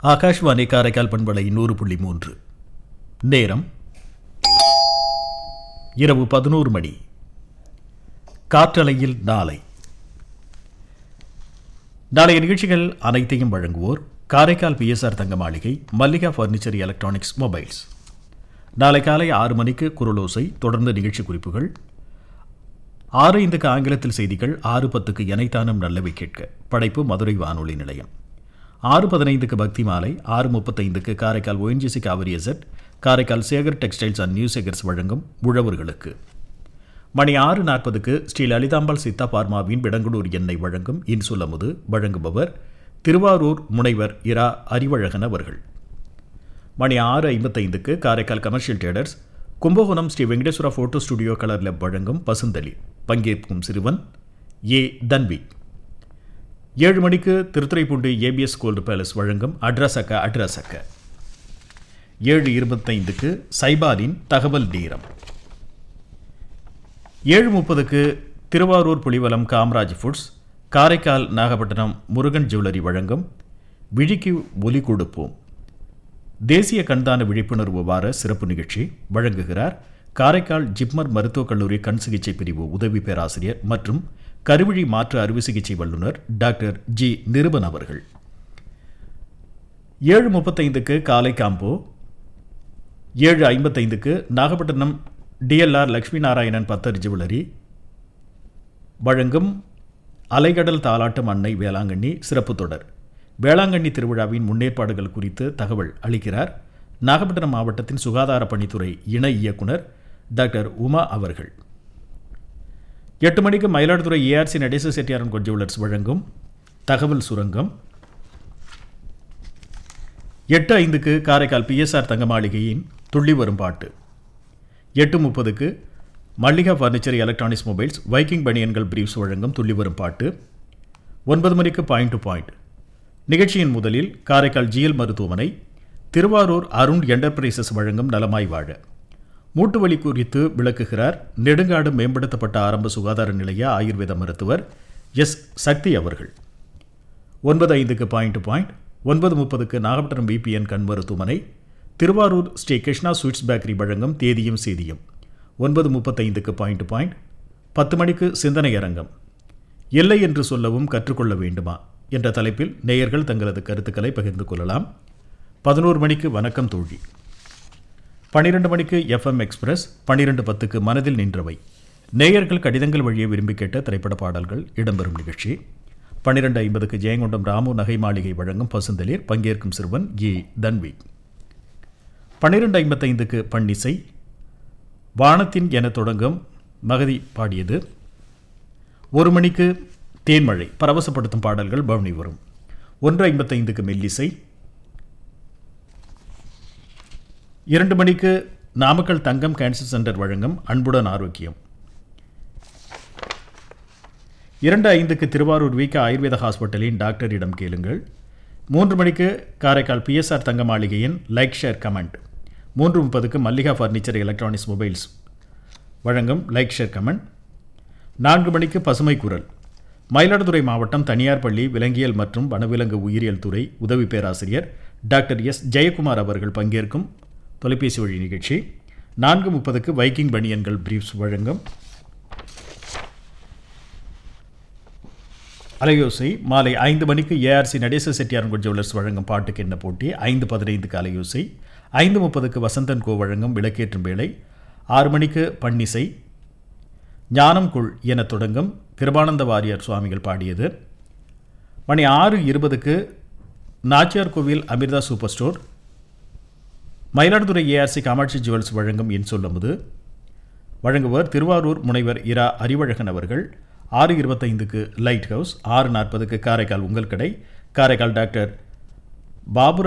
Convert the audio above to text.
ஆகாஷ்வாணி காரைக்கால் பண்பலை நூறு புள்ளி மூன்று நேரம் இரவு பதினோரு மணி காற்றலையில் நாளை நாளைய நிகழ்ச்சிகள் அனைத்தையும் வழங்குவோர் காரைக்கால் பிஎஸ்ஆர் தங்க மாளிகை மல்லிகா ஃபர்னிச்சர் எலக்ட்ரானிக்ஸ் மொபைல்ஸ் நாளை காலை ஆறு மணிக்கு குரலோசை தொடர்ந்து நிகழ்ச்சி குறிப்புகள் ஆறு ஐந்துக்கு ஆங்கிலத்தில் செய்திகள் ஆறு பத்துக்கு எனைத்தானும் நல்லவை கேட்க படைப்பு மதுரை வானொலி நிலையம் ஆறு பதினைந்துக்கு பக்தி மாலை ஆறு முப்பத்தைந்துக்கு Karaikal ONGC Kaveri asset Karaikal Sekar textiles and new Sekars வழங்கும் உழவர்களுக்கு மணி ஆறு நாற்பதுக்கு ஸ்ரீ லலிதாம்பாள் சித்தா பார்மாவின் விடங்குடூர் எண்ணெய் வழங்கும் இன்சுலமுது வழங்குபவர் திருவாரூர் முனைவர் இரா அறிவழகன் அவர்கள் மணி ஆறு ஐம்பத்தைந்துக்கு Karaikal commercial traders Kumbakonam Sri Venkateswara photo studio colour lab வழங்கும் பசுந்தளி பங்கேற்கும் சிறுவன் ஏ தன்வி ஏழு மணிக்கு திருத்துறைப்பூண்டி ஏபிஎஸ் கோல்டு பேலஸ் வழங்கும் அட்ரஸக்க அட்ரஸக்க ஏழு இருபத்தைந்துக்கு சைபாலின் தகவல் நேரம் ஏழு முப்பதுக்கு திருவாரூர் புலிவலம் காமராஜ் ஃபுட்ஸ் காரைக்கால் நாகப்பட்டினம் முருகன் ஜுவல்லரி வழங்கும் விழிக்கு ஒலி கொடுப்போம் தேசிய கண்தான விழிப்புணர்வு வார சிறப்பு நிகழ்ச்சி வழங்குகிறார் காரைக்கால் ஜிப்மர் மருத்துவக் கல்லூரி கண் சிகிச்சை பிரிவு உதவி பேராசிரியர் மற்றும் கருவிழி மாற்று அறுவை சிகிச்சை வல்லுநர் டாக்டர் ஜி நிருபன் அவர்கள் ஏழு முப்பத்தைந்துக்கு காலை காம்போ ஏழு ஐம்பத்தைந்துக்கு நாகப்பட்டினம் டிஎல்ஆர் லக்ஷ்மி நாராயணன் பத்தர் ஜுவல்லரி வழங்கும் அலைகடல் தாலாட்டும் அன்னை வேளாங்கண்ணி சிறப்பு தொடர் வேளாங்கண்ணி திருவிழாவின் முன்னேற்பாடுகள் குறித்து தகவல் அளிக்கிறார் நாகப்பட்டினம் மாவட்டத்தின் சுகாதார பணித்துறை இணை இயக்குனர் டாக்டர் உமா அவர்கள் எட்டு மணிக்கு மயிலாடுதுறை ஏஆர்சி நடேச செட்டியாரன் ஜுவல்லர்ஸ் வழங்கும் தகவல் சுரங்கம் எட்டு ஐந்துக்கு காரைக்கால் பிஎஸ்ஆர் தங்க மாளிகையின் துள்ளி வரும் பாட்டு எட்டு முப்பதுக்கு Mallika furniture electronics mobiles Viking பனியன்கள் பிரீஃப்ஸ் வழங்கும் துள்ளி வரும் பாட்டு ஒன்பது மணிக்கு பாயிண்ட் டு பாயிண்ட் நிகழ்ச்சியின் முதலில் காரைக்கால் ஜிஎல் மருத்துவமனை திருவாரூர் அருண் என்டர்பிரைசஸ் வழங்கும் நலமாய் வாழ மூட்டு வலி குறித்து விளக்குகிறார் நெடுங்காடு மேம்படுத்தப்பட்ட ஆரம்ப சுகாதார நிலைய ஆயுர்வேத மருத்துவர் எஸ் சக்தி அவர்கள் ஒன்பது ஐந்துக்கு பாயிண்ட் டு பாயிண்ட் ஒன்பது முப்பதுக்கு நாகப்பட்டினம் பிபிஎன் கண் மருத்துவமனை திருவாரூர் ஸ்ரீ கிருஷ்ணா ஸ்வீட்ஸ் பேக்கரி வழங்கும் தேதியும் செய்தியும் ஒன்பது முப்பத்தைந்துக்கு பாயிண்ட் டு பாயிண்ட் பத்து மணிக்கு சிந்தனை அரங்கம் இல்லை என்று சொல்லவும் கற்றுக்கொள்ள வேண்டுமா என்ற தலைப்பில் நேயர்கள் தங்களது கருத்துக்களை பகிர்ந்து கொள்ளலாம் பதினோரு மணிக்கு வணக்கம் தோழி பன்னிரெண்டு மணிக்கு எஃப்எம் எக்ஸ்பிரஸ் பன்னிரெண்டு பத்துக்கு மனதில் நின்றவை நேயர்கள் கடிதங்கள் வழியே விரும்பி கேட்ட திரைப்பட பாடல்கள் இடம்பெறும் நிகழ்ச்சி பன்னிரெண்டு ஐம்பதுக்கு ஜெயங்கொண்டம் ராமு நகை மாளிகை வழங்கும் பசுந்தளிர் பங்கேற்கும் சிறுவன் ஏ தன்வி பன்னிரெண்டு ஐம்பத்தைந்துக்கு பன்னிசை வானத்தின் என தொடங்கும் மகதி பாடியது ஒரு மணிக்கு தேன்மழை பரவசப்படுத்தும் பாடல்கள் பவனி வரும் ஒன்று ஐம்பத்தைந்துக்கு மெல்லிசை இரண்டு மணிக்கு நாமக்கல் தங்கம் கேன்சர் சென்டர் வழங்கும் அன்புடன் ஆரோக்கியம் இரண்டு ஐந்துக்கு திருவாரூர் வீக்க ஆயுர்வேத ஹாஸ்பிட்டலின் டாக்டரிடம் கேளுங்கள் மூன்று மணிக்கு காரைக்கால் பிஎஸ்ஆர் தங்க மாளிகையின் லைக் ஷேர் கமெண்ட் மூன்று முப்பதுக்கு மல்லிகா ஃபர்னிச்சர் எலக்ட்ரானிக்ஸ் மொபைல்ஸ் வழங்கும் லைக் ஷேர் கமெண்ட் நான்கு மணிக்கு பசுமை குரல் மயிலாடுதுறை மாவட்டம் தனியார் பள்ளி விலங்கியல் மற்றும் வனவிலங்கு உயிரியல் துறை உதவி பேராசிரியர் டாக்டர் எஸ் ஜெயக்குமார் அவர்கள் பங்கேற்கும் தொலைபேசி வழி நிகழ்ச்சி நான்கு முப்பதுக்கு வைக்கிங் பனியன்கள் பிரீஃப்ஸ் வழங்கும் அலையோசை மாலை ஐந்து மணிக்கு ஏஆர்சி நடேச செட்டியாரன் ஜுவல்லர்ஸ் வழங்கும் பாட்டுக்கு என்ன போட்டி ஐந்து பதினைந்துக்கு அலையோசை ஐந்து முப்பதுக்கு வசந்தன் கோ வழங்கும் விளக்கேற்றும் வேளை ஆறு மணிக்கு பன்னிசை ஞானம் குள் என தொடங்கும் கிருபானந்த வாரியார் சுவாமிகள் பாடியது மணி ஆறு இருபதுக்கு Nachiyar Koil Amirtha super store Mayiladuthurai ARC Kamatchi jewels வழங்கும் என் சொல்லமுது வழங்குவர் திருவாரூர் முனைவர் இரா அறிவழகன் அவர்கள் ஆறு இருபத்தைந்துக்கு லைட் ஹவுஸ் ஆறு நாற்பதுக்கு காரைக்கால் உங்கள் கடை காரைக்கால் டாக்டர் பாபுரா